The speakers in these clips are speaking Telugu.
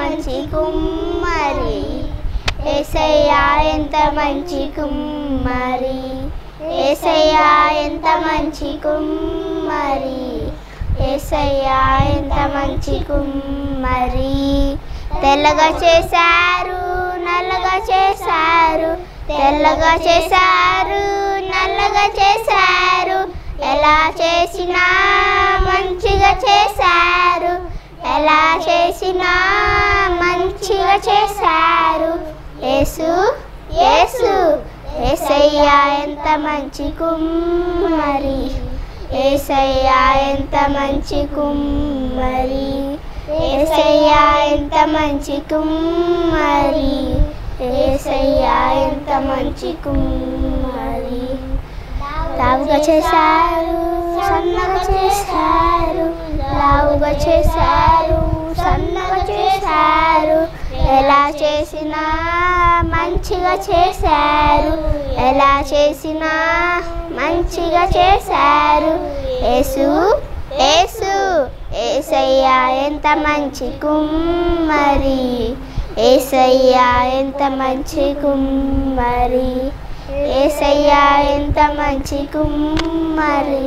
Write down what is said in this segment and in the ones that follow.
మంచి కుమ్మరి ఏసయ్యా ఎంత మంచి కుమ్మరి ఏసయ్యా ఎంత మంచి కుమ్మరి ఏసయ్యా ఎంత మంచి కుమ్మరి తెల్లగా చేశారు నల్లగా చేశారు తెల్లగా చేశారు నల్లగా చేశారు ఎలా చేసినా మంచిగా చేశారు ఎలా చేసినా మంచిగా చేశారు యేసు యేసు ఏసయ్యా ఎంత మంచి కుమ్మరి ఏసయ్యా ఎంత మంచి కుమ్మరి ఏసయ్యా ఎంత మంచి కుమ్మరి ఏసయ్యా ఎంత మంచి కుమ్మరి లావుగా చేశారు సన్నగా చేశారు లావుగా చేశారు సన్నగా చేశారు ఎలా చేసినా మంచిగా చేశారు ఎలా చేసినా మంచిగా చేశారు యేసు యేసు ఏసయ్యా ఎంత మంచి కుమ్మరి ఏసయ్యా ఎంత మంచి కుమ్మరి ఏసయ్యా ఎంత మంచి కుమ్మరి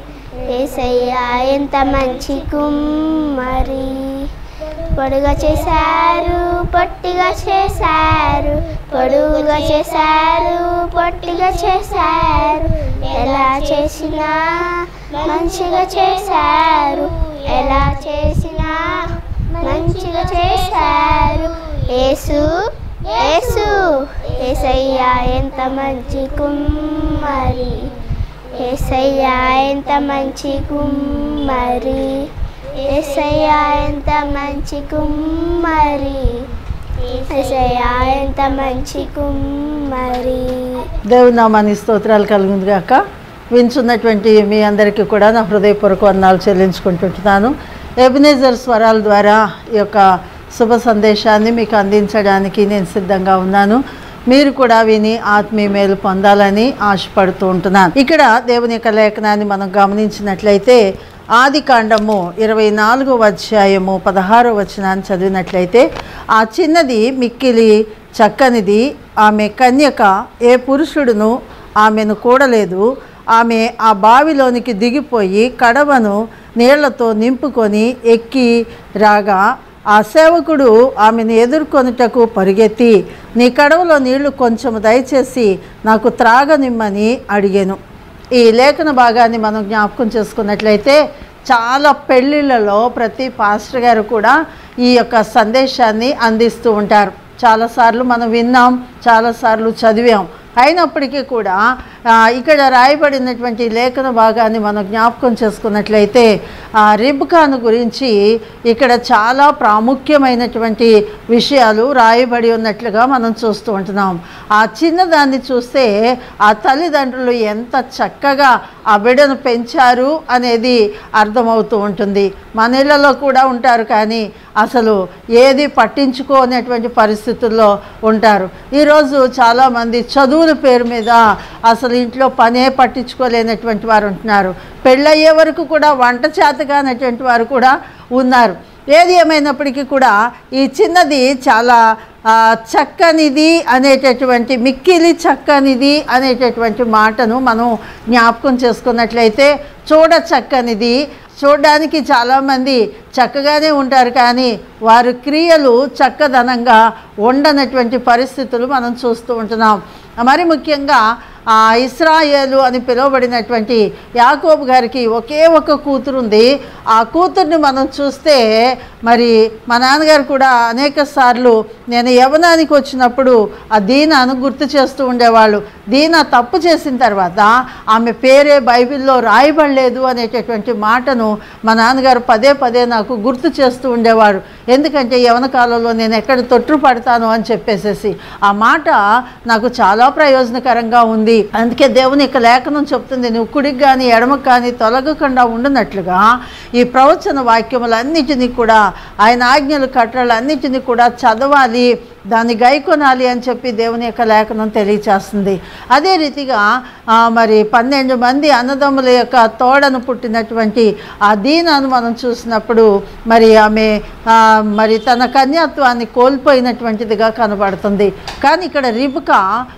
ఏసయ్యా ఎంత మంచి కుమ్మరి పొడుగా చేశారు పొట్టిగా చేశారు పొడుగుగా చేశారు పొట్టిగా చేశారు ఎలా చేసినా మంచిగా చేశారు ఎలా చేసినా మంచిగా చేశారు యేసు యేసు ఏసయ్యా ఎంత మంచి కుమ్మరి ఏసయ్యా ఎంత మంచి కుమ్మరి ఏసయ్యా ఎంత మంచి కుమ్మరి ఏసయ్యా ఎంత మంచి కుమ్మరి దేవుని నామానికి స్తోత్రాలు కలుగుంది గాక వించున్నటువంటి మీ అందరికీ కూడా నా హృదయపూర్వక వందనాలు చెల్లించుకుంటుంటున్నాను ఎబినేజర్ స్వరాల ద్వారా ఈ యొక్క శుభ సందేశాన్ని మీకు అందించడానికి నేను సిద్ధంగా ఉన్నాను మీరు కూడా విని ఆత్మీయ మేలు పొందాలని ఆశపడుతూ ఉంటున్నాను ఇక్కడ దేవుని యొక్క లేఖనాన్ని మనం గమనించినట్లయితే ఆది కాండము ఇరవై నాలుగో అధ్యాయము పదహారో వచనాన్ని చదివినట్లయితే ఆ చిన్నది మిక్కిలి చక్కనిది ఆమె కన్యక ఏ పురుషుడును ఆమెను కూడలేదు ఆమె ఆ బావిలోనికి దిగిపోయి కడవను నీళ్లతో నింపుకొని ఎక్కి రాగా ఆ సేవకుడు ఆమెను ఎదుర్కొనుటకు పరిగెత్తి నీ కడవలో నీళ్లు కొంచెం దయచేసి నాకు త్రాగనిమ్మని అడిగాను ఈ లేఖన భాగాన్ని మనం జ్ఞాపకం చేసుకున్నట్లయితే చాలా పెళ్ళిళ్ళలో ప్రతి పాస్టర్ గారు కూడా ఈ యొక్క సందేశాన్ని అందిస్తూ ఉంటారు చాలాసార్లు మనం విన్నాం చాలాసార్లు చదివాం అయినప్పటికీ కూడా ఆ, ఇక్కడ రాయబడినటువంటి లేఖన భాగాన్ని మనం జ్ఞాపకం చేసుకున్నట్లయితే ఆ రిబ్కాను గురించి ఇక్కడ చాలా ప్రాముఖ్యమైనటువంటి విషయాలు రాయబడి ఉన్నట్లుగా మనం చూస్తూ ఉంటున్నాం ఆ చిన్నదాన్ని చూస్తే ఆ తల్లిదండ్రులు ఎంత చక్కగా ఆ బిడ్డను పెంచారు అనేది అర్థమవుతూ ఉంటుంది మన ఇళ్ళలో కూడా ఉంటారు కానీ అసలు ఏది పట్టించుకోనేటువంటి పరిస్థితుల్లో ఉంటారు ఈరోజు చాలామంది చదువుల పేరు మీద అసలు ఇంట్లో పనే పట్టించుకోలేనటువంటి వారు ఉంటున్నారు పెళ్ళయ్యే వరకు కూడా వంట చేతగానటువంటి వారు కూడా ఉన్నారు ఏది ఏమైనప్పటికీ కూడా ఈ చిన్నది చాలా ఆ, చక్కనిది అనేటటువంటి మిక్కిలి చక్కనిది అనేటటువంటి మాటను మనం జ్ఞాపకం చేసుకున్నట్లయితే చూడ చక్కనిది చూడడానికి చాలామంది చక్కగానే ఉంటారు కానీ వారి క్రియలు చక్కదనంగా ఉండనటువంటి పరిస్థితులు మనం చూస్తూ ఉంటున్నాం మరి ముఖ్యంగా ఆ ఇస్రాయేలు అని పిలువబడినటువంటి యాకోబు గారికి ఒకే ఒక కూతురు ఉంది ఆ కూతుర్ని మనం చూస్తే మరి మా నాన్నగారు కూడా అనేక సార్లు నేను యవనానికి వచ్చినప్పుడు ఆ దీనాను గుర్తు చేస్తూ ఉండేవాళ్ళు దీనా తప్పు చేసిన తర్వాత ఆమె పేరే బైబిల్లో రాయబడలేదు అనేటటువంటి మాటను మా నాన్నగారు పదే పదే నాకు గుర్తు చేస్తూ ఉండేవారు ఎందుకంటే యవన కాలంలో నేను ఎక్కడ తొట్టు పడతాను అని చెప్పేసేసి ఆ మాట నాకు చాలా ప్రయోజనకరంగా ఉంది ఉంది అందుకే దేవుని యొక్క లేఖనం చెప్తుంది నువ్వు కుడికి కానీ ఎడమకు కానీ తొలగకుండా ఉండనట్లుగా ఈ ప్రవచన వాక్యములన్నిటినీ కూడా ఆయన ఆజ్ఞలు కట్టడాలన్నిటినీ కూడా చదవాలి దాన్ని గైకొనాలి అని చెప్పి దేవుని యొక్క లేఖనం తెలియచేస్తుంది అదే రీతిగా ఆ, మరి పన్నెండు మంది అన్నదమ్ముల యొక్క తోడను పుట్టినటువంటి ఆ దీనాను మనం చూసినప్పుడు మరి ఆమె ఆ, మరి తన కన్యాత్వాన్ని కోల్పోయినటువంటిదిగా కనబడుతుంది కానీ ఇక్కడ రిబుక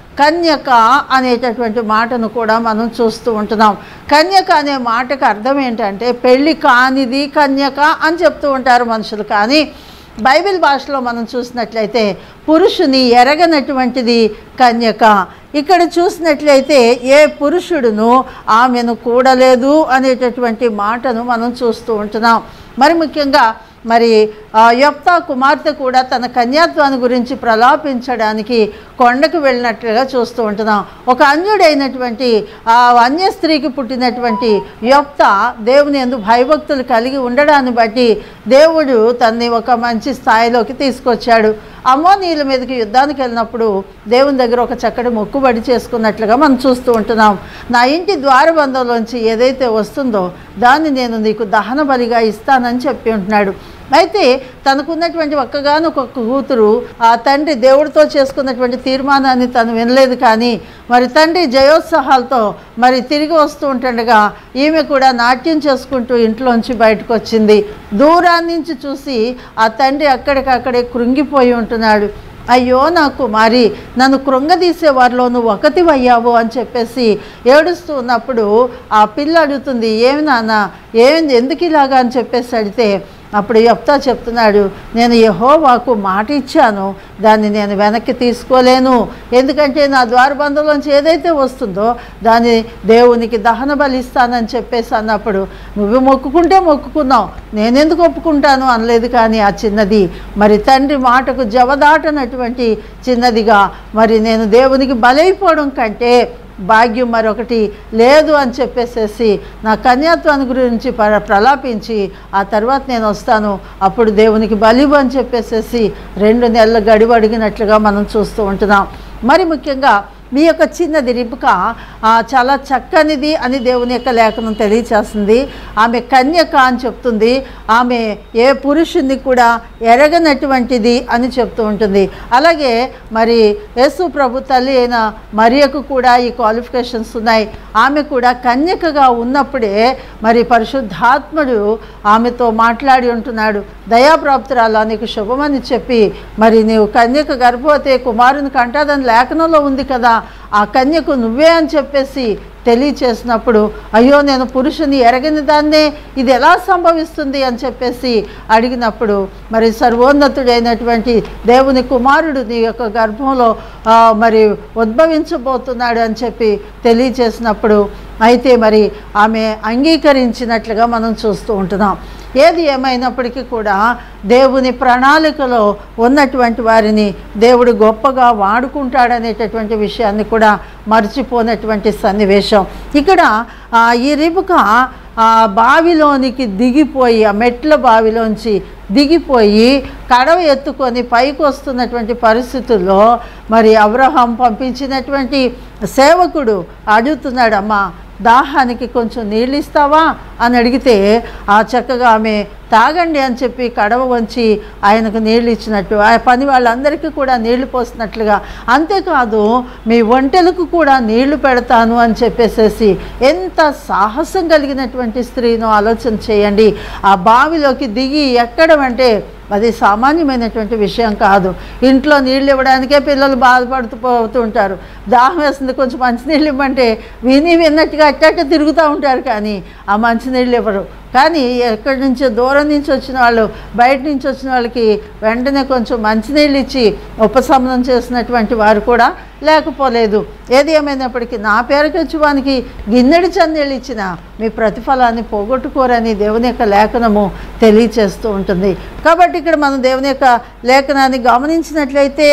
కన్యక అనేటటువంటి మాటను కూడా మనం చూస్తూ ఉంటున్నాం కన్యక అనే మాటకు అర్థం ఏంటంటే పెళ్ళి కానిది కన్యక అని చెప్తూ ఉంటారు మనుషులు కానీ బైబిల్ భాషలో మనం చూసినట్లయితే పురుషుని ఎరగనటువంటిది కన్యక ఇక్కడ చూసినట్లయితే ఏ పురుషుడును ఆమెను కూడలేదు అనేటటువంటి మాటను మనం చూస్తూ ఉంటున్నాం మరి ముఖ్యంగా మరి ఆ యొప్తా కుమార్తె కూడా తన కన్యాత్వాన్ని గురించి ప్రలాపించడానికి కొండకు వెళ్ళినట్లుగా చూస్తూ ఉంటున్నాం ఒక అన్యుడైనటువంటి ఆ అన్య స్త్రీకి పుట్టినటువంటి యొప్త దేవుని ఎందు భయభక్తులు కలిగి ఉండడాన్ని బట్టి దేవుడు తన్ని ఒక మంచి స్థాయిలోకి తీసుకొచ్చాడు అమ్మోనీయుల మీదకి యుద్ధానికి వెళ్ళినప్పుడు దేవుని దగ్గర ఒక చక్కటి మొక్కుబడి చేసుకున్నట్లుగా మనం చూస్తూ ఉంటున్నాం నా ఇంటి ద్వారబంధంలోంచి ఏదైతే వస్తుందో దాన్ని నేను నీకు దహన బలిగా ఇస్తానని చెప్పి ఉంటున్నాడు అయితే తనకున్నటువంటి ఒక్కగానొక కూతురు ఆ తండ్రి దేవుడితో చేసుకున్నటువంటి తీర్మానాన్ని తను వినలేదు కానీ మరి తండ్రి జయోత్సాహాలతో మరి తిరిగి వస్తూ ఉంటుండగా ఈమె కూడా నాట్యం చేసుకుంటూ ఇంట్లోంచి బయటకు వచ్చింది దూరాన్ని నుంచి చూసి ఆ తండ్రి అక్కడికక్కడే కృంగిపోయి ఉంటున్నాడు అయ్యో నా కుమారి నన్ను కృంగదీసే వారిలో నువ్వు ఒకటివయ్యావు అని చెప్పేసి ఏడుస్తూ ఉన్నప్పుడు ఆ పిల్ల అడుగుతుంది ఏమి నాన్న ఏమి ఎందుకు ఇలాగా అని చెప్పేసి అడిగితే అప్పుడు చెప్తా చెప్తున్నాడు నేను యహోవాకు మాట ఇచ్చాను దాన్ని నేను వెనక్కి తీసుకోలేను ఎందుకంటే నా ద్వారబంధంలోంచి ఏదైతే వస్తుందో దాన్ని దేవునికి దహన బలి ఇస్తానని చెప్పేసి అన్నప్పుడు నువ్వు మొక్కుకుంటే మొక్కుకున్నావు నేనెందుకు ఒప్పుకుంటాను అనలేదు కానీ ఆ చిన్నది మరి తండ్రి మాటకు జవదాటనటువంటి చిన్నదిగా మరి నేను దేవునికి బలైపోవడం కంటే భాగ్యం మరొకటి లేదు అని చెప్పేసేసి నా కన్యాత్వాన్ని గురించి ప్ర ప్రలాపించి ఆ తర్వాత నేను వస్తాను అప్పుడు దేవునికి బలివు అని చెప్పేసేసి రెండు నెలలు గడివ అడిగినట్లుగా మనం చూస్తూ ఉంటున్నాం మరి ముఖ్యంగా మీ యొక్క చిన్నది రిపుక ఆ, చాలా చక్కనిది అని దేవుని యొక్క లేఖనం తెలియచేస్తుంది ఆమె కన్యక అని చెప్తుంది ఆమె ఏ పురుషుని కూడా ఎరగనటువంటిది అని చెప్తూ ఉంటుంది అలాగే మరి యేసు ప్రభు తల్లి అయిన మరియకు కూడా ఈ క్వాలిఫికేషన్స్ ఉన్నాయి ఆమె కూడా కన్యకగా ఉన్నప్పుడే మరి పరిశుద్ధాత్ముడు ఆమెతో మాట్లాడి ఉంటున్నాడు దయాప్రాప్తురాలా నీకు శుభమని చెప్పి మరి నీవు కన్యక గర్భవతి కుమారుని కంటాదని లేఖనంలో ఉంది కదా ఆ కన్యకు నువ్వే అని చెప్పేసి తెలియచేసినప్పుడు అయ్యో నేను పురుషుని ఎరగని దాన్నే ఇది ఎలా సంభవిస్తుంది అని చెప్పేసి అడిగినప్పుడు మరి సర్వోన్నతుడైనటువంటి దేవుని కుమారుడు నీ యొక్క గర్భంలో ఆ, మరి ఉద్భవించబోతున్నాడు అని చెప్పి తెలియచేసినప్పుడు అయితే మరి ఆమె అంగీకరించినట్లుగా మనం చూస్తూ ఉంటున్నాం ఏది ఏమైనప్పటికీ కూడా దేవుని ప్రణాళికలో ఉన్నటువంటి వారిని దేవుడు గొప్పగా వాడుకుంటాడనేటటువంటి విషయాన్ని కూడా మర్చిపోనటువంటి సన్నివేశం ఇక్కడ ఆ, ఈ రిబుక ఆ బావిలోనికి దిగిపోయి ఆ మెట్ల బావిలోంచి దిగిపోయి కడవ ఎత్తుకొని పైకి వస్తున్నటువంటి పరిస్థితుల్లో మరి అబ్రహాం పంపించినటువంటి సేవకుడు అడుగుతున్నాడు అమ్మా దాహానికి కొంచెం నీళ్ళు ఇస్తావా అని అడిగితే ఆ చక్కగా ఆమె తాగండి అని చెప్పి కడవ వంచి ఆయనకు నీళ్ళు ఇచ్చినట్టు ఆ పని వాళ్ళందరికీ కూడా నీళ్లు పోసినట్లుగా అంతేకాదు మీ ఒంటెలకు కూడా నీళ్లు పెడతాను అని చెప్పేసేసి ఎంత సాహసం కలిగినటువంటి స్త్రీనో ఆలోచన చేయండి ఆ బావిలోకి దిగి ఎక్కడం అంటే అది సామాన్యమైనటువంటి విషయం కాదు ఇంట్లో నీళ్ళు ఇవ్వడానికే పిల్లలు బాధపడుతూ పోతూ ఉంటారు దాహం వేస్తుంది కొంచెం మంచినీళ్ళు ఇవ్వమంటే విని విన్నట్టుగా అట్టట్టు తిరుగుతూ ఉంటారు కానీ ఆ మంచినీళ్ళు ఇవ్వరు కానీ ఎక్కడి నుంచో దూరం నుంచి వచ్చిన వాళ్ళు బయట నుంచి వచ్చిన వాళ్ళకి వెంటనే కొంచెం మంచినీళ్ళు ఇచ్చి ఉపశమనం చేసినటువంటి వారు కూడా లేకపోలేదు ఏది ఏమైనప్పటికీ నా పేరుకి వచ్చి వానికి గిన్నెడి చన్నీళ్ళు ఇచ్చిన మీ ప్రతిఫలాన్ని పోగొట్టుకోరని దేవుని యొక్క లేఖనము తెలియచేస్తూ ఉంటుంది కాబట్టి ఇక్కడ మనం దేవుని యొక్క లేఖనాన్ని గమనించినట్లయితే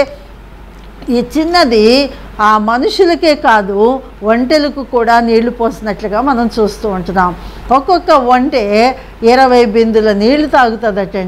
ఈ చిన్నది ఆ మనుషులకే కాదు ఒంటెలకు కూడా నీళ్లు పోసినట్లుగా మనం చూస్తూ ఉంటున్నాం ఒక్కొక్క ఒంటె ఇరవై బిందుల నీళ్లు తాగుతుందటండి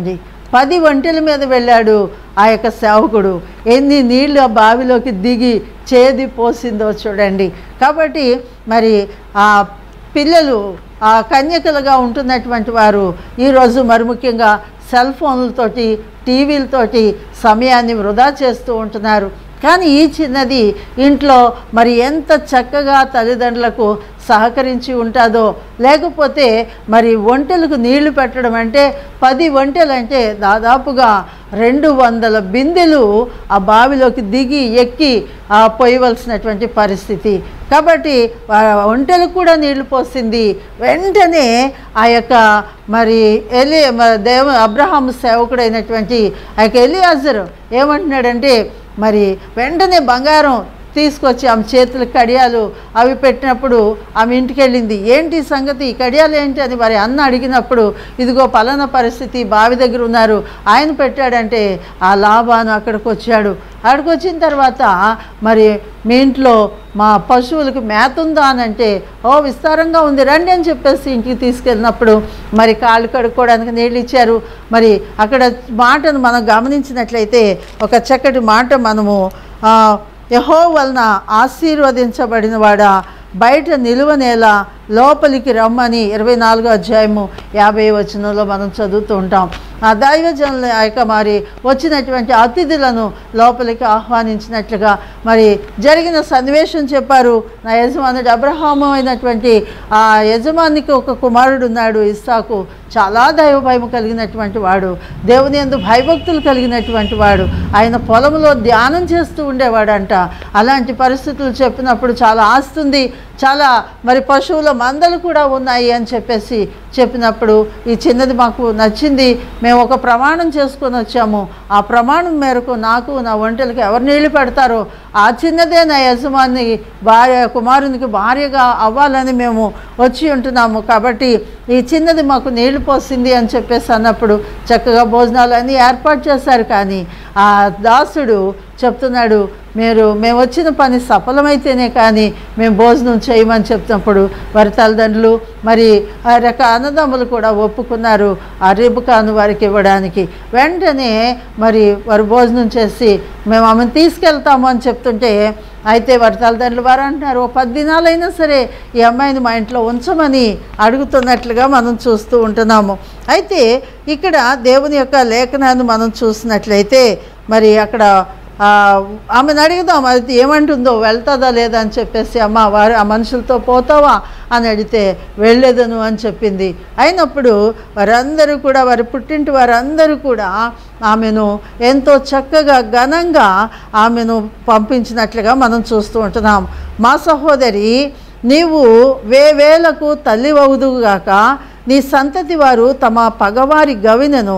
పది ఒంటెల మీద వెళ్ళాడు ఆ యొక్క సేవకుడు ఎన్ని నీళ్లు ఆ బావిలోకి దిగి చేది పోసిందో చూడండి కాబట్టి మరి ఆ పిల్లలు ఆ కన్యకలుగా ఉంటున్నటువంటి వారు ఈరోజు మరి ముఖ్యంగా సెల్ ఫోన్లతోటి టీవీలతోటి సమయాన్ని వృధా చేస్తూ ఉంటున్నారు కానీ ఈ చిన్నది ఇంట్లో మరి ఎంత చక్కగా తల్లిదండ్రులకు సహకరించి ఉంటుందో లేకపోతే మరి ఒంటెలకు నీళ్లు పెట్టడం అంటే పది ఒంటెలు అంటే దాదాపుగా రెండు వందల బిందెలు ఆ బావిలోకి దిగి ఎక్కి ఆ పోయవలసినటువంటి పరిస్థితి కాబట్టి ఆ ఒంటెలకు కూడా నీళ్లు పోసింది వెంటనే ఆ యొక్క మరి ఎలి మ- దేవ అబ్రహాం సేవకుడైనటువంటి ఆ యొక్క ఎలియాజరు ఏమంటున్నాడంటే మరి వెంటనే బంగారం తీసుకొచ్చి ఆమె చేతులకు కడియాలు అవి పెట్టినప్పుడు ఆమె ఇంటికి వెళ్ళింది ఏంటి ఈ సంగతి ఈ కడియాలు ఏంటి అని మరి అన్న అడిగినప్పుడు ఇదిగో పలానా పరిస్థితి బావి దగ్గర ఉన్నారు ఆయన పెట్టాడంటే ఆ లాభాను అక్కడికి వచ్చాడు అక్కడికి వచ్చిన తర్వాత మరి మీ ఇంట్లో మా పశువులకు మేత ఉందా అని అంటే ఓ విస్తారంగా ఉంది రండి అని చెప్పేసి ఇంటికి తీసుకెళ్ళినప్పుడు మరి కాళ్ళు కడుక్కోవడానికి నీళ్ళు ఇచ్చారు మరి అక్కడ మాటను మనం గమనించినట్లయితే ఒక చక్కటి మాట మనము ఆ, యహో వలన ఆశీర్వదించబడిన వాడా బయట నిలువనేల లోపలికి రమ్మని ఇరవై నాలుగో అధ్యాయము యాభై వచనంలో మనం చదువుతూ ఉంటాం ఆ దైవజనుల ఆ యొక్క మరి వచ్చినటువంటి అతిథులను లోపలికి ఆహ్వానించినట్లుగా మరి జరిగిన సన్నివేశం చెప్పారు నా యజమానుడు అబ్రహాము అయినటువంటి ఆ యజమానికి ఒక కుమారుడు ఉన్నాడు ఇస్సాకు చాలా దైవ భయం కలిగినటువంటి వాడు దేవుని ఎందు భయభక్తులు కలిగినటువంటి వాడు ఆయన పొలంలో ధ్యానం చేస్తూ ఉండేవాడంట అలాంటి పరిస్థితులు చెప్పినప్పుడు చాలా ఆస్తుంది చాలా మరి పశువుల మందలు కూడా ఉన్నాయి అని చెప్పేసి చెప్పినప్పుడు ఈ చిన్నది మాకు నచ్చింది మేము ఒక ప్రమాణం చేసుకొని వచ్చాము ఆ ప్రమాణం మేరకు నాకు నా ఒంటెలకి ఎవరు నీళ్లు పెడతారో ఆ చిన్నదే నా యజమాని భార్య కుమారునికి భార్యగా అవ్వాలని మేము వచ్చి ఉంటున్నాము కాబట్టి ఈ చిన్నది మాకు నీళ్లు పోసింది అని చెప్పేసి అన్నప్పుడు చక్కగా భోజనాలు అన్నీ ఏర్పాటు చేశారు కానీ ఆ దాసుడు చెప్తున్నాడు మీరు మేము వచ్చిన పని సఫలమైతేనే కానీ మేము భోజనం చేయమని చెప్తున్నప్పుడు వారి తల్లిదండ్రులు మరి ఆ రక అన్నదమ్ములు కూడా ఒప్పుకున్నారు ఆ రిబుకాను వారికి ఇవ్వడానికి వెంటనే మరి వారు భోజనం చేసి మేము ఆమెను తీసుకెళ్తాము అని చెప్తుంటే అయితే వారి తల్లిదండ్రులు వారు అంటున్నారు ఓ పది దినాలైనా సరే ఈ అమ్మాయిని మా ఇంట్లో ఉంచమని అడుగుతున్నట్లుగా మనం చూస్తూ ఉంటున్నాము అయితే ఇక్కడ దేవుని యొక్క లేఖనాన్ని మనం చూసినట్లయితే మరి అక్కడ ఆ, ఆమెను అడుగుదాం అది ఏమంటుందో వెళ్తుందా లేదా అని చెప్పేసి అమ్మ వారు ఆ మనుషులతో పోతావా అని అడిగితే వెళ్ళేదను అని చెప్పింది అయినప్పుడు వారందరూ కూడా వారి పుట్టింటి వారందరూ కూడా ఆమెను ఎంతో చక్కగా ఘనంగా ఆమెను పంపించినట్లుగా మనం చూస్తూ ఉంటున్నాం మా సహోదరి నీవు వేవేలకు తల్లివవుదుగాక నీ సంతతి వారు తమ పగవారి గవినను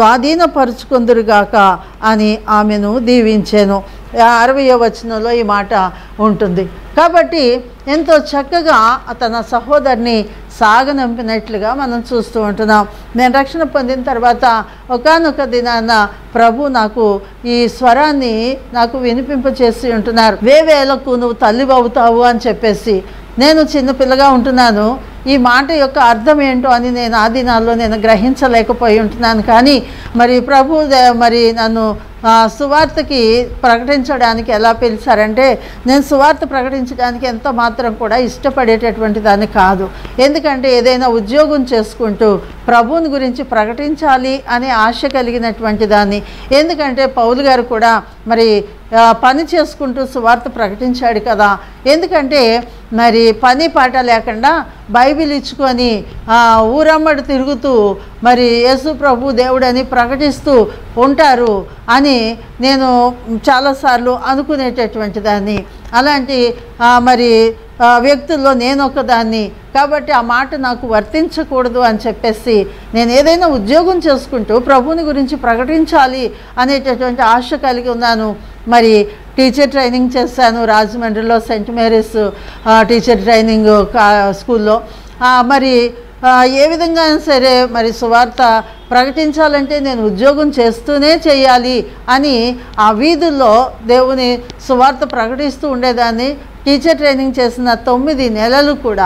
స్వాధీనపరుచుకుందురుగాక అని ఆమెను దీవించాను అరవయో వచనంలో ఈ మాట ఉంటుంది కాబట్టి ఎంతో చక్కగా తన సహోదరిని సాగనంపినట్లుగా మనం చూస్తూ ఉంటున్నాం నేను రక్షణ పొందిన తర్వాత ఒకానొక దినాన ప్రభు నాకు ఈ స్వరాన్ని నాకు వినిపింపచేసి ఉంటున్నారు వేవేలకు నువ్వు తల్లి అవుతావు అని చెప్పేసి నేను చిన్నపిల్లగా ఉంటున్నాను ఈ మాట యొక్క అర్థం ఏంటో అని నేను ఆ దినాల్లో నేను గ్రహించలేకపోయి ఉంటున్నాను కానీ మరి ప్రభు ద- మరి నన్ను ఆ, సువార్తకి ప్రకటించడానికి ఎలా పిలిచారంటే నేను సువార్త ప్రకటించడానికి ఎంత మాత్రం కూడా ఇష్టపడేటటువంటి దాన్ని కాదు ఎందుకంటే ఏదైనా ఉద్యోగం చేసుకుంటూ ప్రభువుని గురించి ప్రకటించాలి అనే ఆశ కలిగినటువంటి దాన్ని ఎందుకంటే పౌలు గారు కూడా మరి ఆ, పని చేసుకుంటూ సువార్త ప్రకటించాడు కదా ఎందుకంటే మరి పని పాట లేకుండా బైబిల్ ఇచ్చుకొని ఆ, ఊరమ్మడి తిరుగుతూ మరి యేసు ప్రభు దేవుడని ప్రకటిస్తూ ఉంటారు అని నేను చాలాసార్లు అనుకునేటటువంటి దాన్ని అలాంటి ఆ, మరి ఆ, వ్యక్తుల్లో నేను ఒకదాన్ని కాబట్టి ఆ మాట నాకు వర్తించకూడదు అని చెప్పేసి నేను ఏదైనా ఉద్యోగం చేసుకుంటూ ప్రభుని గురించి ప్రకటించాలి అనేటటువంటి ఆశ కలిగి ఉన్నాను మరి టీచర్ ట్రైనింగ్ చేశాను రాజమండ్రిలో సెంట్ మేరీస్ ఆ, టీచర్ ట్రైనింగ్ కా స్కూల్లో ఆ, మరి ఆ, ఏ విధంగా అయినా సరే మరి సువార్త ప్రకటించాలంటే నేను ఉద్యోగం చేస్తూనే చేయాలి అని ఆ వీధుల్లో దేవుని సువార్త ప్రకటిస్తూ ఉండేదాన్ని టీచర్ ట్రైనింగ్ చేసిన తొమ్మిది నెలలు కూడా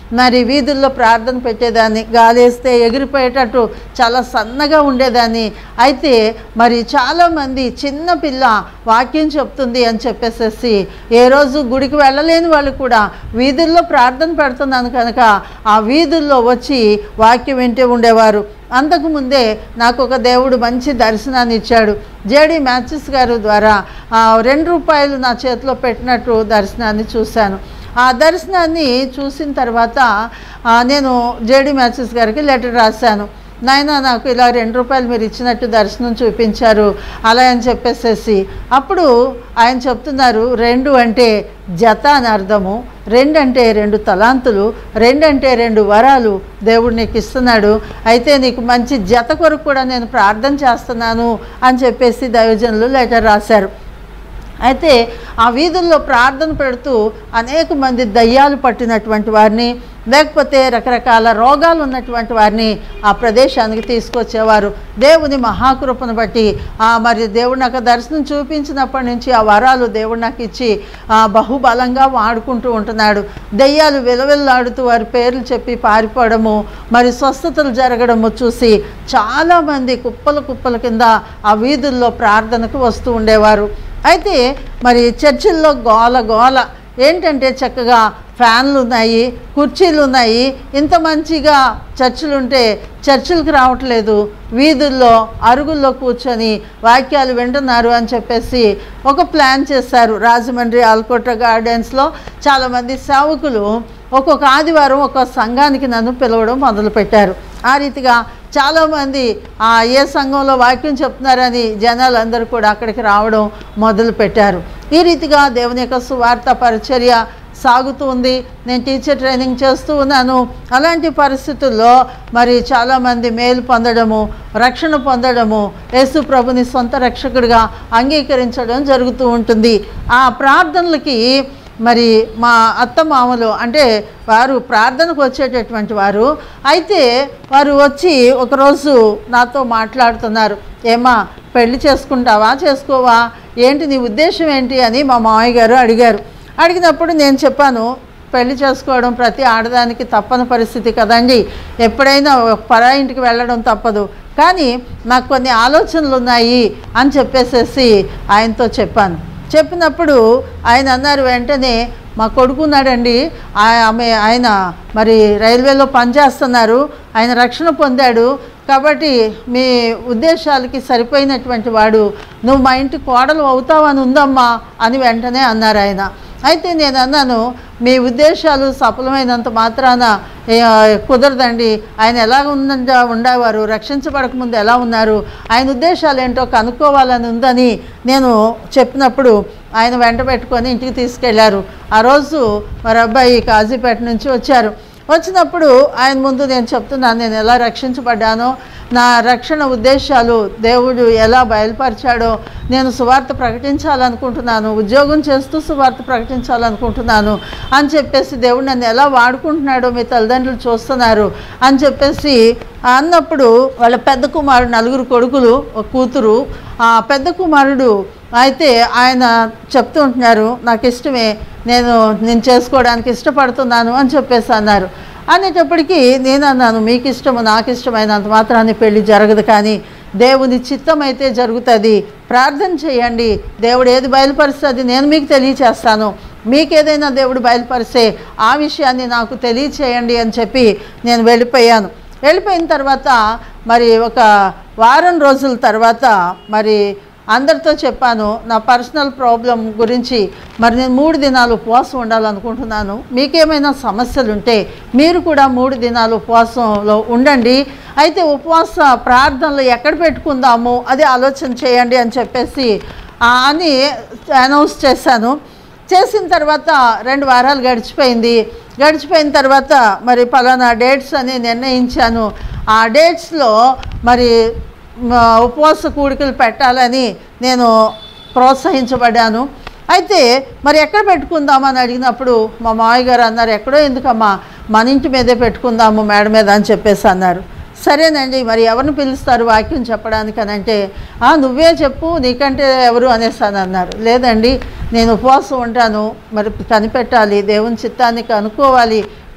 మరి వీధుల్లో ప్రార్థన పెట్టేదాన్ని గాలేస్తే ఎగిరిపోయేటట్టు చాలా సన్నగా ఉండేదాన్ని అయితే మరి చాలామంది చిన్న పిల్ల వాక్యం చెప్తుంది అని చెప్పేసేసి ఏ రోజు గుడికి వెళ్ళలేని వాళ్ళు కూడా వీధుల్లో ప్రార్థన పెడుతున్నాను కనుక ఆ వీధుల్లో వచ్చి వాక్యం వింటూ ఉండేవారు అంతకుముందే నాకు ఒక దేవుడు మంచి దర్శనాన్ని ఇచ్చాడు జేడి మ్యాచెస్ గారు ద్వారా ఆ, రెండు రూపాయలు నా చేతిలో పెట్టినట్టు దర్శనాన్ని చూశాను ఆ దర్శనాన్ని చూసిన తర్వాత ఆ, నేను జేడి మ్యాచెస్ గారికి లెటర్ రాశాను నాయన నాకు ఇలా రెండు రూపాయలు మీరు ఇచ్చినట్టు దర్శనం చూపించారు అలా అని చెప్పేసేసి అప్పుడు ఆయన చెప్తున్నారు రెండు అంటే జత అని అర్థము రెండు అంటే రెండు తలాంతులు రెండు అంటే రెండు వరాలు దేవుడు నీకు ఇస్తున్నాడు అయితే నీకు మంచి జత కొరకు కూడా నేను ప్రార్థన చేస్తున్నాను అని చెప్పేసి దైవజనులు లెటర్ రాశారు అయితే ఆ వీధుల్లో ప్రార్థన పెడుతూ అనేక మంది దయ్యాలు పట్టినటువంటి వారిని లేకపోతే రకరకాల రోగాలు ఉన్నటువంటి వారిని ఆ ప్రదేశానికి తీసుకొచ్చేవారు దేవుని మహాకృపను బట్టి ఆ మరి దేవుడు నాకు దర్శనం చూపించినప్పటి నుంచి ఆ వరాలు దేవుడు నాకు ఇచ్చి ఆ బహుబలంగా వాడుకుంటూ ఉంటున్నాడు దయ్యాలు విలవిల్లాడుతూ వారి పేర్లు చెప్పి పారిపోవడము మరి స్వస్థతలు జరగడము చూసి చాలామంది కుప్పల కుప్పల కింద ఆ వీధుల్లో ప్రార్థనకు వస్తూ ఉండేవారు అయితే మరి చర్చిల్లో గోల గోల ఏంటంటే చక్కగా ఫ్యాన్లు ఉన్నాయి కుర్చీలు ఉన్నాయి ఇంత మంచిగా చర్చిలు ఉంటే చర్చిలకు రావట్లేదు వీధుల్లో అరుగుల్లో కూర్చొని వాక్యాలు వింటున్నారు అని చెప్పేసి ఒక ప్లాన్ చేశారు రాజమండ్రి ఆల్కోట గార్డెన్స్లో చాలామంది సేవకులు ఒక్కొక్క ఆదివారం ఒక సంఘానికి నన్ను పిలవడం మొదలుపెట్టారు ఆ రీతిగా చాలామంది ఆ ఏ సంఘంలో వాక్యం చెప్తున్నారని జనాలందరూ కూడా అక్కడికి రావడం మొదలు పెట్టారు ఈ రీతిగా దేవుని యొక్క సువార్త పరిచర్య సాగుతూ ఉంది నేను టీచర్ ట్రైనింగ్ చేస్తూ ఉన్నాను అలాంటి పరిస్థితుల్లో మరి చాలామంది మేలు పొందడము రక్షణ పొందడము యేసు ప్రభుని సొంత రక్షకుడిగా అంగీకరించడం జరుగుతూ ఉంటుంది ఆ ప్రార్థనలకి మరి మా అత్త మామలు అంటే వారు ప్రార్థనకు వచ్చేటటువంటి వారు అయితే వారు వచ్చి ఒకరోజు నాతో మాట్లాడుతున్నారు ఏమా పెళ్లి చేసుకుంటావా చేసుకోవా ఏంటి నీ ఉద్దేశం ఏంటి అని మా మామయ్య గారు అడిగారు అడిగినప్పుడు నేను చెప్పాను పెళ్లి చేసుకోవడం ప్రతి ఆడదానికి తప్పని పరిస్థితి కదండి ఎప్పుడైనా పరా ఇంటికి వెళ్ళడం తప్పదు కానీ నాకు కొన్ని ఆలోచనలు ఉన్నాయి అని చెప్పేసేసి ఆయనతో చెప్పాను చెప్పినప్పుడు ఆయన అన్నారు వెంటనే మా కొడుకున్నాడండి ఆ- ఆమె ఆయన మరి రైల్వేలో పనిచేస్తున్నారు ఆయన రక్షణ పొందాడు కాబట్టి మీ ఉద్దేశాలకి సరిపోయినటువంటి వాడు నువ్వు మా ఇంటి కోడలు అవుతావని ఉందమ్మా అని వెంటనే అన్నారు ఆయన అయితే నేను అన్నాను మీ ఉద్దేశాలు సఫలమైనంత మాత్రాన ఏ, కుదరదండి ఆయన ఎలా ఉందంట ఉండేవారు రక్షించబడకముందు ఎలా ఉన్నారు ఆయన ఉద్దేశాలు ఏంటో కనుక్కోవాలని ఉందని నేను చెప్పినప్పుడు ఆయన వెంట పెట్టుకొని ఇంటికి తీసుకెళ్లారు ఆ రోజు మరి అబ్బాయి కాజీపేట నుంచి వచ్చారు వచ్చినప్పుడు ఆయన ముందు నేను చెప్తున్నాను నేను ఎలా రక్షించబడ్డానో నా రక్షణ ఉద్దేశాలు దేవుడు ఎలా బయలుపరిచాడో నేను సువార్త ప్రకటించాలనుకుంటున్నాను ఉద్యోగం చేస్తూ సువార్త ప్రకటించాలనుకుంటున్నాను అని చెప్పేసి దేవుడు నన్ను ఎలా వాడుకుంటున్నాడో మీ తల్లిదండ్రులు చూస్తున్నారు అని చెప్పేసి అన్నప్పుడు వాళ్ళ పెద్ద కుమారుడు నలుగురు కొడుకులు ఒక కూతురు ఆ పెద్ద కుమారుడు అయితే ఆయన చెప్తూ ఉంటున్నారు నాకు ఇష్టమే నేను నేను చేసుకోవడానికి ఇష్టపడుతున్నాను అని చెప్పేసి అన్నారు అనేటప్పటికీ నేను అన్నాను మీకు ఇష్టము నాకు ఇష్టమైనంత మాత్రాన్ని పెళ్లి జరగదు కానీ దేవుని చిత్తం అయితే జరుగుతుంది ప్రార్థన చేయండి దేవుడు ఏది బయలుపరుస్తుంది నేను మీకు తెలియచేస్తాను మీకు ఏదైనా దేవుడు బయలుపరిస్తే ఆ విషయాన్ని నాకు తెలియచేయండి అని చెప్పి నేను వెళ్ళిపోయాను వెళ్ళిపోయిన తర్వాత మరి ఒక వారం రోజుల తర్వాత మరి అందరితో చెప్పాను నా పర్సనల్ ప్రాబ్లం గురించి మరి నేను మూడు దినాలు ఉపవాసం ఉండాలనుకుంటున్నాను మీకేమైనా సమస్యలు ఉంటే మీరు కూడా మూడు దినాలు ఉపవాసంలో ఉండండి అయితే ఉపవాస ప్రార్థనలు ఎక్కడ పెట్టుకుందాము అది ఆలోచన చేయండి అని చెప్పేసి ఆ, అని అనౌన్స్ చేశాను చేసిన తర్వాత రెండు వారాలు గడిచిపోయింది గడిచిపోయిన తర్వాత మరి పలానా డేట్స్ అని నిర్ణయించాను ఆ డేట్స్లో మరి మ, ఉపవాస కూడికలు పెట్టాలని నేను ప్రోత్సహించబడ్డాను అయితే మరి ఎక్కడ పెట్టుకుందామని అడిగినప్పుడు మా మామయ్య గారు అన్నారు ఎక్కడో ఎందుకమ్మా మన ఇంటి మీదే పెట్టుకుందాము మేడ మీద అని చెప్పేసి అన్నారు సరేనండి మరి ఎవరిని పిలుస్తారు వాక్యం చెప్పడానికి అని అంటే "ఆ, నువ్వే చెప్పు నీకంటే ఎవరు అనేసి అని అన్నారు లేదండి నేను ఉపవాసం ఉంటాను మరి కనిపెట్టాలి దేవుని చిత్తాన్ని కనుక్కోవాలి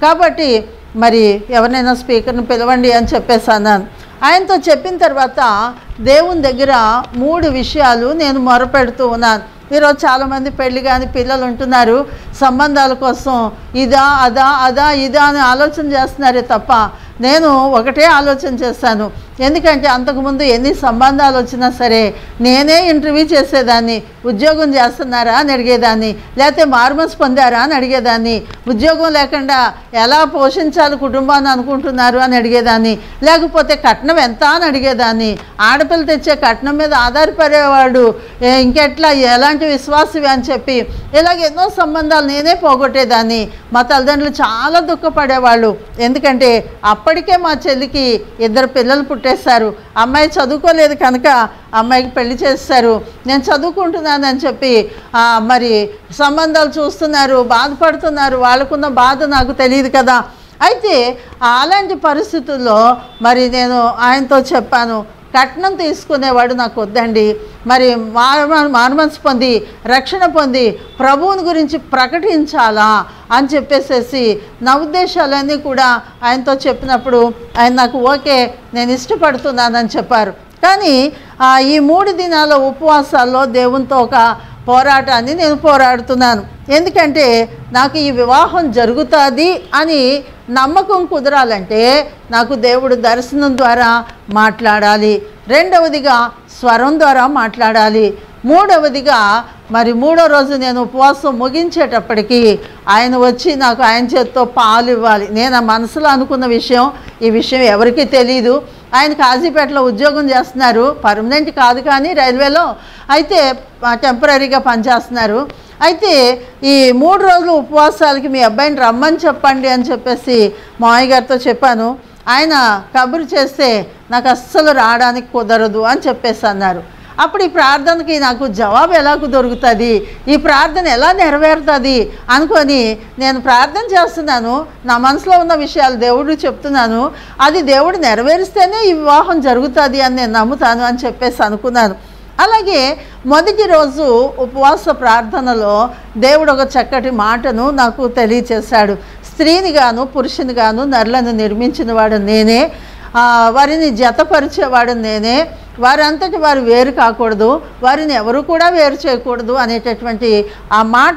కాబట్టి మరి ఎవరినైనా స్పీకర్ని పిలవండి అని చెప్పేసి అన్నాను ఆయనతో చెప్పిన తర్వాత దేవుని దగ్గర మూడు విషయాలు నేను మొరపెడుతూ ఉన్నాను ఈరోజు చాలామంది పెళ్లి కాని పిల్లలు ఉంటున్నారు సంబంధాల కోసం ఇదా అదా అదా ఇదా అని ఆలోచన చేస్తున్నారే తప్ప నేను ఒకటే ఆలోచన చేస్తాను ఎందుకంటే అంతకుముందు ఎన్ని సంబంధాలు వచ్చినా సరే నేనే ఇంటర్వ్యూ చేసేదాన్ని ఉద్యోగం చేస్తున్నారా అని అడిగేదాన్ని లేకపోతే మార్మల్స్ పొందారా అని అడిగేదాన్ని ఉద్యోగం లేకుండా ఎలా పోషించాలి కుటుంబాన్ని అనుకుంటున్నారు అని అడిగేదాన్ని లేకపోతే కట్నం ఎంత అని అడిగేదాన్ని ఆడపిల్ల తెచ్చే కట్నం మీద ఆధారపడేవాడు ఏ, ఇంకెట్లా ఎలాంటి విశ్వాసవి అని చెప్పి ఇలాగ ఎన్నో సంబంధాలు నేనే పోగొట్టేదాన్ని మా తల్లిదండ్రులు చాలా దుఃఖపడేవాళ్ళు ఎందుకంటే అప్పటికే మా చెల్లికి ఇద్దరు పిల్లలు పుట్టేశారు అమ్మాయి చదువుకోలేదు కనుక అమ్మాయికి పెళ్లి చేస్తారు నేను చదువుకుంటున్నానని చెప్పి ఆ, మరి సంబంధాలు చూస్తున్నారు బాధపడుతున్నారు వాళ్ళకున్న బాధ నాకు తెలియదు కదా అయితే అలాంటి పరిస్థితుల్లో మరి నేను ఆయనతో చెప్పాను కట్నం తీసుకునేవాడు నాకు వద్దండి మరి మారు మారుమనసు పొంది రక్షణ పొంది ప్రభువుని గురించి ప్రకటించాలా అని చెప్పేసేసి నా ఉద్దేశాలన్నీ కూడా ఆయనతో చెప్పినప్పుడు ఆయన నాకు ఓకే నేను ఇష్టపడుతున్నానని చెప్పారు కానీ ఆ, ఈ మూడు దినాల ఉపవాసాల్లో దేవునితో ఒక పోరాటాన్ని నేను పోరాడుతున్నాను ఎందుకంటే నాకు ఈ వివాహం జరుగుతుంది అని నమ్మకం కుదరాలంటే నాకు దేవుడు దర్శనం ద్వారా మాట్లాడాలి రెండవదిగా స్వరం ద్వారా మాట్లాడాలి మూడవదిగా మరి మూడో రోజు నేను ఉపవాసం ముగించేటప్పటికి ఆయన వచ్చి నాకు ఆయన చేత్తో పాలు ఇవ్వాలి నేను ఆ మనసులో అనుకున్న విషయం ఈ విషయం ఎవరికీ తెలియదు ఆయన కాజీపేటలో ఉద్యోగం చేస్తున్నారు పర్మనెంట్ కాదు కానీ రైల్వేలో అయితే టెంపరీగా పనిచేస్తున్నారు అయితే ఈ మూడు రోజులు ఉపవాసాలకి మీ అబ్బాయిని రమ్మని చెప్పండి అని చెప్పేసి మామయ్య గారితో చెప్పాను ఆయన కబురు చేస్తే నాకు అస్సలు రావడానికి కుదరదు అని చెప్పేసి అన్నారు అప్పుడు ఈ ప్రార్థనకి నాకు జవాబు ఎలా దొరుకుతుంది ఈ ప్రార్థన ఎలా నెరవేరుతుంది అనుకొని నేను ప్రార్థన చేస్తున్నాను నా మనసులో ఉన్న విషయాలు దేవుడు చెప్తున్నాను అది దేవుడు నెరవేరిస్తేనే ఈ వివాహం జరుగుతుంది అని నేను నమ్ముతాను అని చెప్పేసి అనుకున్నాను అలాగే మొదటి రోజు ఉపవాస ప్రార్థనలో దేవుడు ఒక చక్కటి మాటను నాకు తెలియచేశాడు స్త్రీని గాను పురుషుని గాను నరులను నిర్మించిన వాడు నేనే ఆ, వారిని జతపరిచేవాడు నేనే వారంతటి వారు వేరు కాకూడదు వారిని ఎవరు కూడా వేరు చేయకూడదు అనేటటువంటి ఆ మాట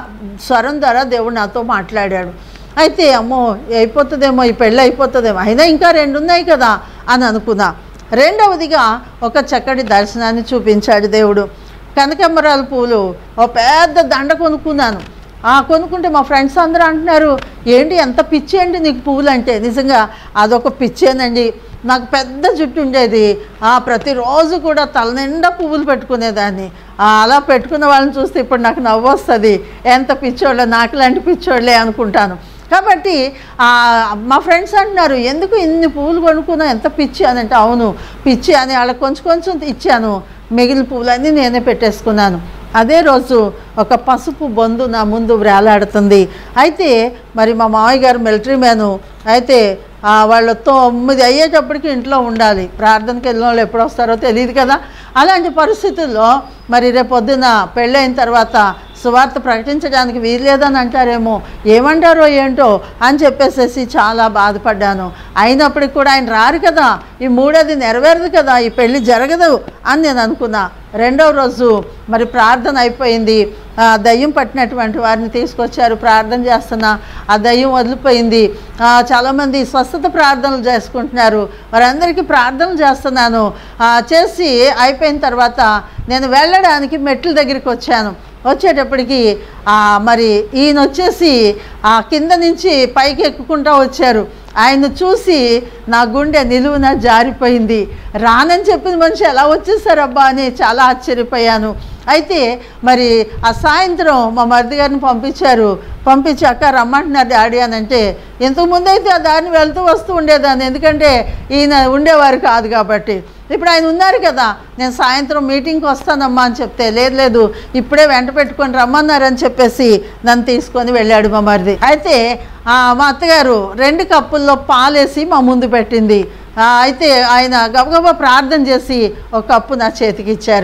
స్వరం ద్వారా దేవుడు నాతో మాట్లాడాడు అయితే అమ్మో అయిపోతుందేమో ఈ పెళ్ళి అయిపోతుందేమో అయినా ఇంకా రెండు ఉన్నాయి కదా అని అనుకున్నా రెండవదిగా ఒక చక్కటి దర్శనాన్ని చూపించాడు దేవుడు కనకంబరాల పూలు ఓ పెద్ద దండ కొనుక్కున్నాను ఆ కొనుక్కుంటే మా ఫ్రెండ్స్ అందరూ అంటున్నారు ఏంటి ఎంత పిచ్చి అండి నీకు పువ్వులు అంటే నిజంగా అదొక పిచ్చేనండి నాకు పెద్ద జుట్టు ఉండేది ఆ ప్రతిరోజు కూడా తల నిండా పువ్వులు పెట్టుకునేదాన్ని ఆ, అలా పెట్టుకున్న వాళ్ళని చూస్తే ఇప్పుడు నాకు నవ్వు వస్తుంది ఎంత పిచ్చోళ్ళే నాకు లాంటి పిచ్చోళ్ళే అనుకుంటాను కాబట్టి ఆ, మా ఫ్రెండ్స్ అంటున్నారు ఎందుకు ఇన్ని పువ్వులు కొనుక్కున్నావు ఎంత పిచ్చి అని అంటే అవును పిచ్చి అని వాళ్ళకి కొంచెం కొంచెం ఇచ్చాను మిగిలిన పువ్వులన్నీ నేనే పెట్టేసుకున్నాను అదే రోజు ఒక పసుపు బొందు నా ముందు వేలాడుతుంది అయితే మరి మా మామయ్య గారు మిలిటరీ మ్యాను అయితే ఆ, వాళ్ళు తొమ్మిది అయ్యేటప్పటికి ఇంట్లో ఉండాలి ప్రార్థనకి వెళ్ళిన వాళ్ళు ఎప్పుడు వస్తారో తెలియదు కదా అలాంటి పరిస్థితుల్లో మరి రేపు పొద్దున పెళ్ళైన తర్వాత సువార్త ప్రకటించడానికి వీల్లేదని అంటారేమో ఏమంటారో ఏంటో అని చెప్పేసేసి చాలా బాధపడ్డాను అయినప్పటికి కూడా ఆయన రారు కదా ఈ మూడోది నెరవేరదు కదా ఈ పెళ్ళి జరగదు అని నేను అనుకున్నా రెండవ రోజు మరి ప్రార్థన అయిపోయింది ఆ దయ్యం పట్టినటువంటి వారిని తీసుకొచ్చారు ప్రార్థన చేస్తున్నా ఆ దయ్యం వదిలిపోయింది ఆ, చాలామంది స్వస్థత ప్రార్థనలు చేసుకుంటున్నారు వారందరికీ ప్రార్థనలు చేస్తున్నాను ఆ, చేసి అయిపోయిన తర్వాత నేను వెళ్ళడానికి మెట్ల దగ్గరికి వచ్చాను వచ్చేటప్పటికి ఆ, మరి ఈయన వచ్చేసి ఆ కింద నుంచి పైకి ఎక్కుకుంటా వచ్చారు ఆయన చూసి నా గుండె నిలువున జారిపోయింది రానని చెప్పిన మనిషి ఎలా వచ్చేసారబ్బా అని చాలా ఆశ్చర్యపోయాను అయితే మరి ఆ సాయంత్రం మా మరిది గారిని పంపించారు పంపించి అక్క రమ్మంటున్నారు డాడీ అని అంటే ఇంతకుముందు అయితే ఆ దారిని వెళ్తూ వస్తూ ఉండేదాన్ని ఎందుకంటే ఈయన ఉండేవారు కాదు కాబట్టి ఇప్పుడు ఆయన ఉన్నారు కదా నేను సాయంత్రం మీటింగ్కి వస్తానమ్మా అని చెప్తే లేదు లేదు ఇప్పుడే వెంట పెట్టుకొని రమ్మన్నారని చెప్పేసి నన్ను తీసుకొని వెళ్ళాడు మా మరిది అయితే ఆ, మా అత్తగారు రెండు కప్పుల్లో పాలేసి మా ముందు పెట్టింది ఆ, అయితే ఆయన గబగబా ప్రార్థన చేసి ఒక కప్పు నా చేతికి ఇచ్చారు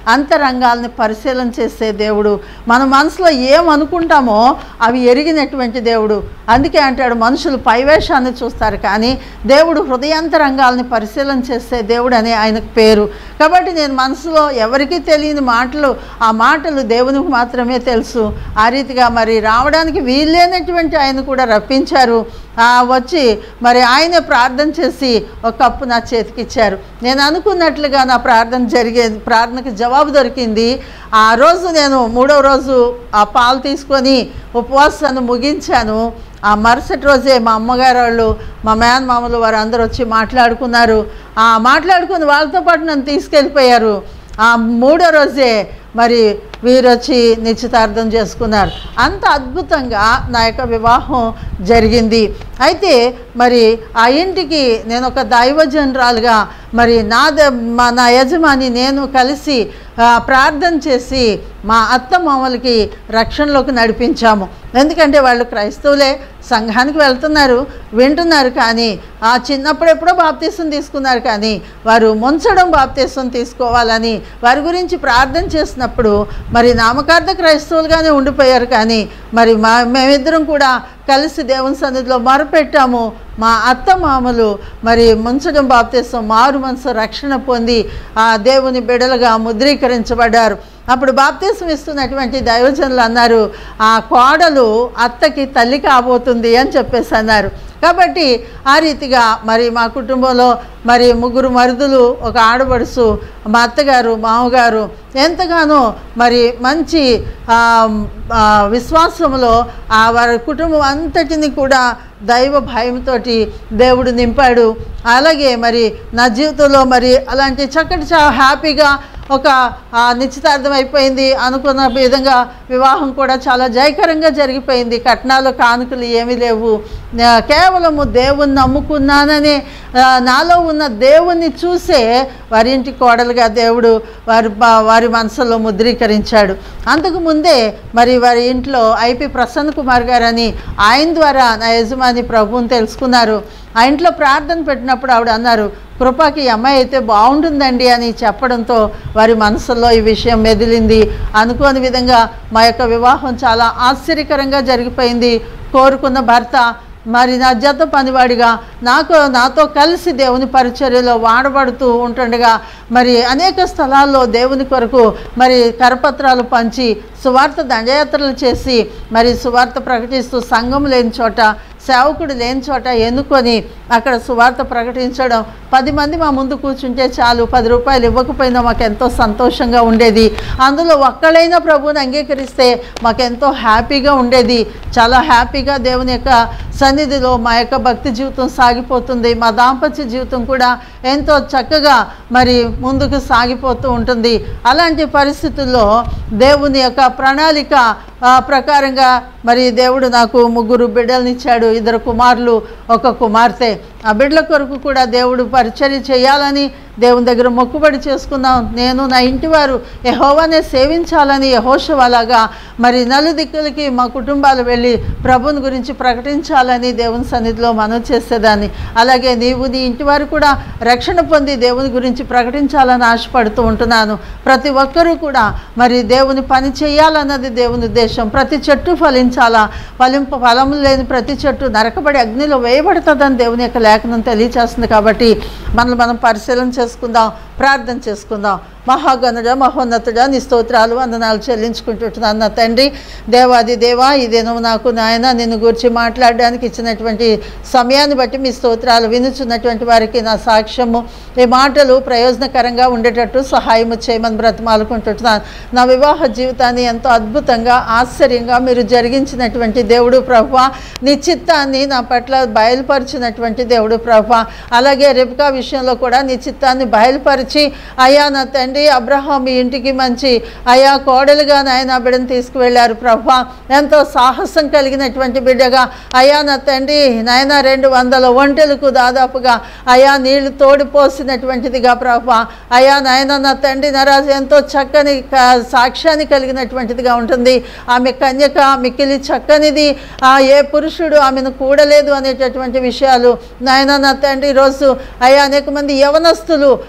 అంతరంగాల్ని పరిశీలన చేసే దేవుడు మన మనసులో ఏమనుకుంటామో అవి ఎరిగినటువంటి దేవుడు అందుకే అంటాడు మనుషులు పైవేషాన్ని చూస్తారు కానీ దేవుడు హృదయాంతరంగాల్ని పరిశీలన చేసే దేవుడు అని ఆయనకు పేరు కాబట్టి నేను మనసులో ఎవరికీ తెలియని మాటలు ఆ మాటలు దేవునికి మాత్రమే తెలుసు ఆ రీతిగా మరి రావడానికి వీల్లేనటువంటి ఆయన కూడా రప్పించారు ఆ, వచ్చి మరి ఆయనే ప్రార్థన చేసి ఒక కప్పు నా చేతికి ఇచ్చారు నేను అనుకున్నట్లుగా నా ప్రార్థన జరిగేది ప్రార్థనకి జవాబు దొరికింది ఆ రోజు నేను మూడవ రోజు ఆ పాలు తీసుకొని ఉపవాసాన్ని ముగించాను ఆ మరుసటి రోజే మా అమ్మగారు వాళ్ళు మా మేనమామలు వారు అందరూ వచ్చి మాట్లాడుకున్నారు ఆ మాట్లాడుకుని వాళ్ళతో పాటు నన్ను తీసుకెళ్ళిపోయారు ఆ మూడో రోజే మరి వీరు వచ్చి నిశ్చితార్థం చేసుకున్నారు అంత అద్భుతంగా నా యొక్క వివాహం జరిగింది అయితే మరి ఆ ఇంటికి నేను ఒక దైవజనరాలుగా మరి నా ద- మా నా యజమాని నేను కలిసి ఆ, ప్రార్థన చేసి మా అత్త మామలకి రక్షణలోకి నడిపించాము ఎందుకంటే వాళ్ళు క్రైస్తవులే సంఘానికి వెళ్తున్నారు వింటున్నారు కానీ ఆ చిన్నప్పుడు ఎప్పుడో బాప్తీసం తీసుకున్నారు కానీ వారు ముంచడం బాప్తీసం తీసుకోవాలని వారి గురించి ప్రార్థన చేసినప్పుడు మరి నామకార్థ క్రైస్తవులుగానే ఉండిపోయారు కానీ మరి మా మేమిద్దరం కూడా కలిసి దేవుని సన్నిధిలో మొరపెట్టాము మా అత్త మామలు మరి ముంచడం బాప్తీసం మారు మనసు రక్షణ పొంది ఆ దేవుని బిడలుగా ముద్రీకరించబడ్డారు అప్పుడు బాప్తీసం ఇస్తున్నటువంటి దైవజనులు అన్నారు ఆ కోడలు అత్తకి తల్లి కాబోతుంది అని చెప్పేసి అన్నారు కాబట్టి ఆ రీతిగా మరి మా కుటుంబంలో మరి ముగ్గురు మరుదులు ఒక ఆడబడుసు మా అత్తగారు మామగారు ఎంతగానో మరి మంచి ఆ, ఆ, విశ్వాసంలో ఆ వారి కుటుంబం అంతటిని కూడా దైవ భయంతో దేవుడు నింపాడు అలాగే మరి నా జీవితంలో మరి అలాంటి చక్కటి చా హ్యాపీగా ఒక ఆ, నిశ్చితార్థం అయిపోయింది అనుకున్న విధంగా వివాహం కూడా చాలా జయకరంగా జరిగిపోయింది కట్నాలు కానుకలు ఏమీ లేవు ఆ, కేవలము దేవుణ్ణి నమ్ముకున్నాననే ఆ, నాలో ఉన్న దేవుణ్ణి చూసే వారి ఇంటి కోడలుగా దేవుడు వారి బా- వారి మనసులో ముద్రీకరించాడు అంతకు ముందే మరి వారి ఇంట్లో ఐపి ప్రసన్న కుమార్ గారని ఆయన ద్వారా నా యజమాని ప్రభువుని తెలుసుకున్నారు ఆ ఇంట్లో ప్రార్థన పెట్టినప్పుడు ఆవిడ అన్నారు కృపకి ఈ అమ్మాయి అయితే బాగుంటుందండి అని చెప్పడంతో వారి మనసులో ఈ విషయం మెదిలింది అనుకోని విధంగా మా యొక్క వివాహం చాలా ఆశ్చర్యకరంగా జరిగిపోయింది కోరుకున్న భర్త మరి నా జత పనివాడిగా నాకు నాతో కలిసి దేవుని పరిచర్యలో వాడబడుతూ ఉంటుండగా మరి అనేక స్థలాల్లో దేవుని కొరకు మరి కరపత్రాలు పంచి సువార్త దండయాత్రలు చేసి మరి సువార్త ప్రకటిస్తూ సంఘం లేని చోట సేవకుడు లేని చోట ఎన్నుకొని అక్కడ సువార్త ప్రకటించడం పది మంది మా ముందు కూర్చుంటే చాలు పది రూపాయలు ఇవ్వకపోయినా మాకు ఎంతో సంతోషంగా ఉండేది అందులో ఒక్కళ్ళైనా ప్రభువుని అంగీకరిస్తే మాకెంతో హ్యాపీగా ఉండేది చాలా హ్యాపీగా దేవుని యొక్క సన్నిధిలో మా యొక్క భక్తి జీవితం సాగిపోతుంది మా దాంపత్య జీవితం కూడా ఎంతో చక్కగా మరి ముందుకు సాగిపోతూ ఉంటుంది అలాంటి పరిస్థితుల్లో దేవుని యొక్క ప్రణాళిక ఆ, ప్రకారంగా మరి దేవుడు నాకు ముగ్గురు బిడ్డలనిచ్చాడు ఇద్దరు కుమారులు ఒక కుమార్తె ఆ బిడ్డల కొరకు కూడా దేవుడు పరిచర్య చేయాలని దేవుని దగ్గర మొక్కుబడి చేసుకున్నాం నేను నా ఇంటి వారు యహోవానే సేవించాలని యహోషవలాగా మరి నలుదిక్కులకి మా కుటుంబాలు వెళ్ళి ప్రభుని గురించి ప్రకటించాలని దేవుని సన్నిధిలో మనం చేసేదాన్ని అలాగే నీవు నీ ఇంటి వారు కూడా రక్షణ పొంది దేవుని గురించి ప్రకటించాలని ఆశపడుతూ ఉంటున్నాను ప్రతి ఒక్కరూ కూడా మరి దేవుని పని చేయాలన్నది దేవుని ఉద్దేశం ప్రతి చెట్టు ఫలించాలా ఫలింప ఫలము లేని ప్రతి చెట్టు నరకబడి అగ్నిలో వేయబడుతుందని దేవుని యొక్క లేఖనం తెలియచేస్తుంది కాబట్టి మనల్ని మనం పరిశీలన చేసుకుందాం ప్రార్థన చేసుకుందాం మహాగణుడ మహోన్నతుడ నీ స్తోత్రాలు వందనాలు చెల్లించుకుంటుంటున్నాను నా తండ్రి దేవాది దేవా ఇదేనో నాకు నాయన నిన్ను గురించి మాట్లాడడానికి ఇచ్చినటువంటి సమయాన్ని బట్టి మీ స్తోత్రాలు వినుచున్నటువంటి వారికి నా సాక్ష్యము ఈ మాటలు ప్రయోజనకరంగా ఉండేటట్టు సహాయము చేయమని బ్రతమాలుకుంటుంటున్నాను నా వివాహ జీవితాన్ని ఎంతో అద్భుతంగా ఆశ్చర్యంగా మీరు జరిగించినటువంటి దేవుడు ప్రభు నీ చిత్తాన్ని నా పట్ల బయలుపరిచినటువంటి దేవుడు ప్రభు అలాగే రెబికా విషయంలో కూడా నీ చిత్తాన్ని బయలుపరిచి అయ్యా నా తండ్రి అబ్రహాం మీ ఇంటికి మంచి అయ్యా కోడలుగా నాయన బిడ్డను తీసుకువెళ్ళారు ప్రభు ఎంతో సాహసం కలిగినటువంటి బిడ్డగా అయ్యా నా తండ్రి నాయన రెండు వందల ఒంటెలకు దాదాపుగా అయా నీళ్లు తోడిపోసినటువంటిదిగా ప్రభు అయా నాయన నా తండ్రి నరాజు ఎంతో చక్కని క- సాక్ష్యాన్ని కలిగినటువంటిదిగా ఉంటుంది ఆమె కన్యక మిక్కిలి చక్కనిది ఆ ఏ పురుషుడు ఆమెను కూడలేదు అనేటటువంటి విషయాలు నాయన నా తండ్రి ఈరోజు అయా అనేక మంది యవనస్తులు అయా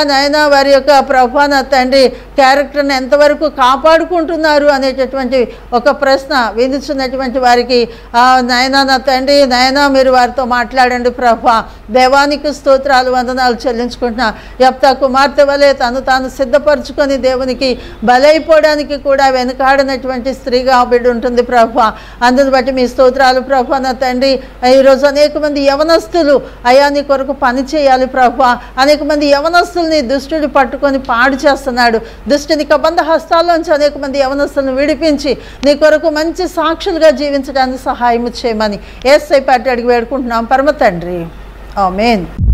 నాయన వారి యొక్క ప్రభా నా తండ్రి క్యారెక్టర్ని ఎంతవరకు కాపాడుకుంటున్నారు అనేటటువంటి ఒక ప్రశ్న విధిస్తున్నటువంటి వారికి ఆ, నాయనా నా తండ్రి నాయనా మీరు వారితో మాట్లాడండి ప్రభా దేవానికి స్తోత్రాలు వందనాలు చెల్లించుకుంటున్నా యప్తా కుమార్తె వలె తను తాను సిద్ధపరచుకొని దేవునికి బలైపోవడానికి కూడా వెనుకాడనటువంటి స్త్రీగా ఆ బిడ్డ ఉంటుంది ప్రభా అందుని బట్టి మీ స్తోత్రాలు ప్రభా నా తండ్రి ఈరోజు అనేక మంది యవనస్తులు అయా నీ కొరకు పని చేయాలి ప్రభా అనేక మంది యవనస్తుల్ని దుష్టుడు పట్టుకొని పాడు చేస్తున్నాడు దుష్టుని కబంధ హస్తాల్లోంచి అనేక మంది యవనస్తులను విడిపించి నీ కొరకు మంచి సాక్షులుగా జీవించడానికి సహాయం చేయమని ఏసై పాటి అడిగి వేడుకుంటున్నాం పరమ తండ్రి ఆమెన్